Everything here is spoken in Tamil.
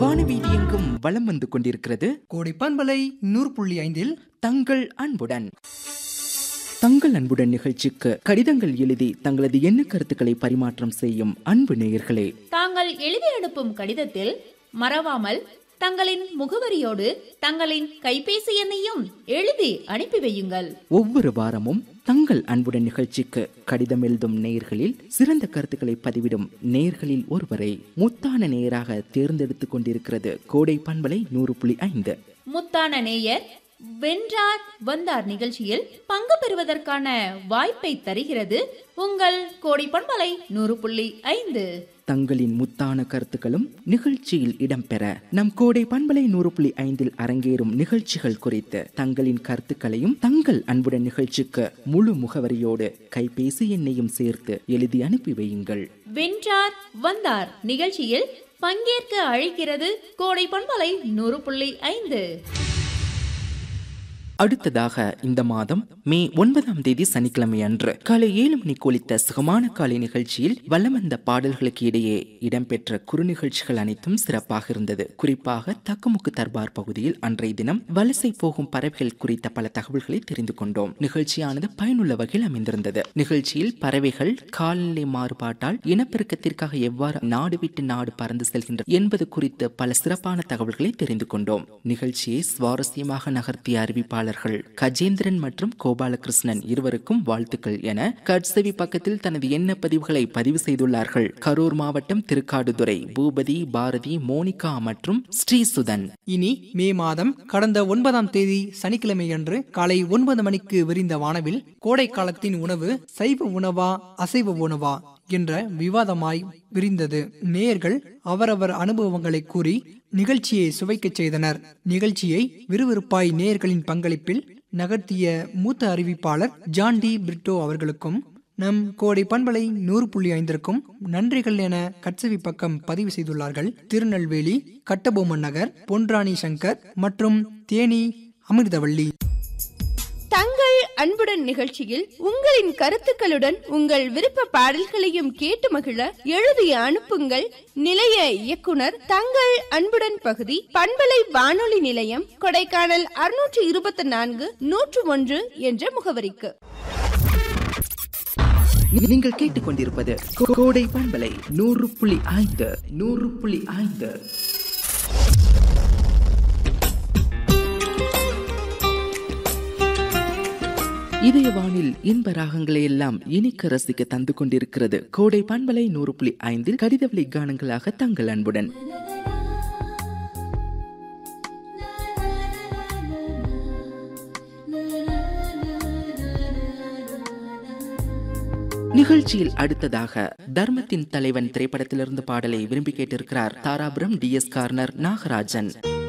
வானவீதி எங்கும் வலம் வந்து கொண்டிருக்கிறது கோடை பண்பலை நூறு புள்ளி ஐந்தில் தங்கள் அன்புடன் தங்கள் அன்புடன் நிகழ்ச்சிக்கு கடிதங்கள் எழுதி தங்களது எண்ண கருத்துக்களை பரிமாற்றம் செய்யும் அன்பு நேயர்களே தாங்கள் எழுதி அனுப்பும் கடிதத்தில் மறவாமல் தங்களின் முகவரியோடு தங்களின் கைபேசி எண்ணையும் எழுதி அனுப்பி வையுங்கள் ஒவ்வொரு வாரமும் தங்கள் அன்புடன் நிகழ்ச்சிக்கு கடிதம் எழுதும் நேயர்களில் சிறந்த கருத்துக்களை பதிவிடும் நேயர்களில் ஒருவரை முத்தான நேயராக தேர்ந்தெடுத்துக் கொண்டிருக்கிறது கோடை பண்பலை நூறு புள்ளி ஐந்து முத்தான நேயர் வென்றார் வந்தார் நிகழ்ச்சியில் பங்கு பெறுவதற்கான வாய்ப்பை தருகிறது உங்கள் கோடி பண்பலை நூறு புள்ளி ஐந்து தங்களின் முத்தான கருத்துக்களும் நிகழ்ச்சியில் இடம்பெற நம் கோடை பண்பலை நூறு புள்ளி ஐந்தில் அரங்கேறும் நிகழ்ச்சிகள் குறித்து தங்களின் கருத்துக்களையும் தங்கள் அன்புடன் நிகழ்ச்சிக்கு முழு முகவரியோடு கைபேசி எண்ணையும் சேர்த்து எழுதி அனுப்பி வையுங்கள் வென்றார் வந்தார் நிகழ்ச்சியில் பங்கேற்க அழைக்கிறது கோடை பண்பலை நூறு புள்ளி ஐந்து அடுத்ததாக இந்த மாதம் மே ஒன்பதாம் தேதி சனிக்கிழமை அன்று காலை ஏழு மணிக்கு ஒலித்த சுகமான காலை நிகழ்ச்சியில் வல்லமந்த பாடல்களுக்கு இடையே இடம்பெற்ற குறு நிகழ்ச்சிகள் அனைத்தும் சிறப்பாக இருந்தது குறிப்பாக தக்குமுக்கு தர்பார் பகுதியில் அன்றைய தினம் வலசை போகும் பறவைகள் குறித்த பல தகவல்களை தெரிந்து கொண்டோம் நிகழ்ச்சியானது பயனுள்ள வகையில் அமைந்திருந்தது நிகழ்ச்சியில் பறவைகள் காலநிலை மாறுபாட்டால் இனப்பெருக்கத்திற்காக எவ்வாறு நாடு விட்டு நாடு பறந்து செல்கின்ற என்பது குறித்து பல சிறப்பான தகவல்களை தெரிந்து கொண்டோம் நிகழ்ச்சியை சுவாரஸ்யமாக நகர்த்திய அறிவிப்பாளர்கள் கஜேந்திரன் மற்றும் கோபாலகிருஷ்ணன் இருவருக்கும் வாழ்த்துக்கள் என கட்சவி பக்கத்தில் தனது எண்ண பதிவுகளை பதிவு செய்துள்ளார்கள் கரூர் மாவட்டம் திருக்காடுதுறை பூபதி பாரதி மோனிகா மற்றும் ஸ்ரீசுதன் இனி மே மாதம் கடந்த ஒன்பதாம் தேதி சனிக்கிழமை அன்று காலை ஒன்பது மணிக்கு விரிந்த வானவில் கோடை காலத்தின் உணவு சைவ உணவா அசைவ உணவா என்ற விவாதமாய் விரிந்தது நேயர்கள் அவரவர் அனுபவங்களை கூறி நிகழ்ச்சியை சுவைக்கச் செய்தனர் நிகழ்ச்சியை விறுவிறுப்பாய் நேயர்களின் பங்களிப்பில் நகர்த்திய மூத்த அறிவிப்பாளர் ஜான் டி பிரிட்டோ அவர்களுக்கும் நம் கோடை பண்பலை நூறு புள்ளி ஐந்திற்கும் நன்றிகள் என கட்சவி பக்கம் பதிவு செய்துள்ளார்கள் திருநெல்வேலி கட்டபொம்மன் நகர் பொன்ராணி சங்கர் மற்றும் தேனி அமிர்தவள்ளி தங்கள் அன்புடன் நிகழ்ச்சியில் உங்களின் கருத்துக்களுடன் உங்கள் விருப்ப பாடல்களையும் கேட்டு மகிழ எழுதி அனுப்புங்கள் நிலைய இயக்குனர் தங்கள் அன்புடன் பகுதி பண்பலை வானொலி நிலையம் கொடைக்கானல் அறுநூற்று இருபத்தி நான்கு நூற்று ஒன்று என்ற முகவரிக்கு நீங்கள் கேட்டுக்கொண்டிருப்பது கோ- கோடை பண்பலை நூறு புள்ளி ஐந்து நூறு புள்ளி ஐந்து இதய வானில் இன்ப ராகங்களை எல்லாம் இனிக்க ரசிக்க தந்து கொண்டிருக்கிறது கோடை பண்பலை நூறு புள்ளி ஐந்தில் கடிதவழி கானங்களாக தங்கள் அன்புடன் நிகழ்ச்சியில் அடுத்ததாக தர்மத்தின் தலைவன் திரைப்படத்திலிருந்து பாடலை விரும்பி கேட்டிருக்கிறார் Dharapuram T S corner Nagarajan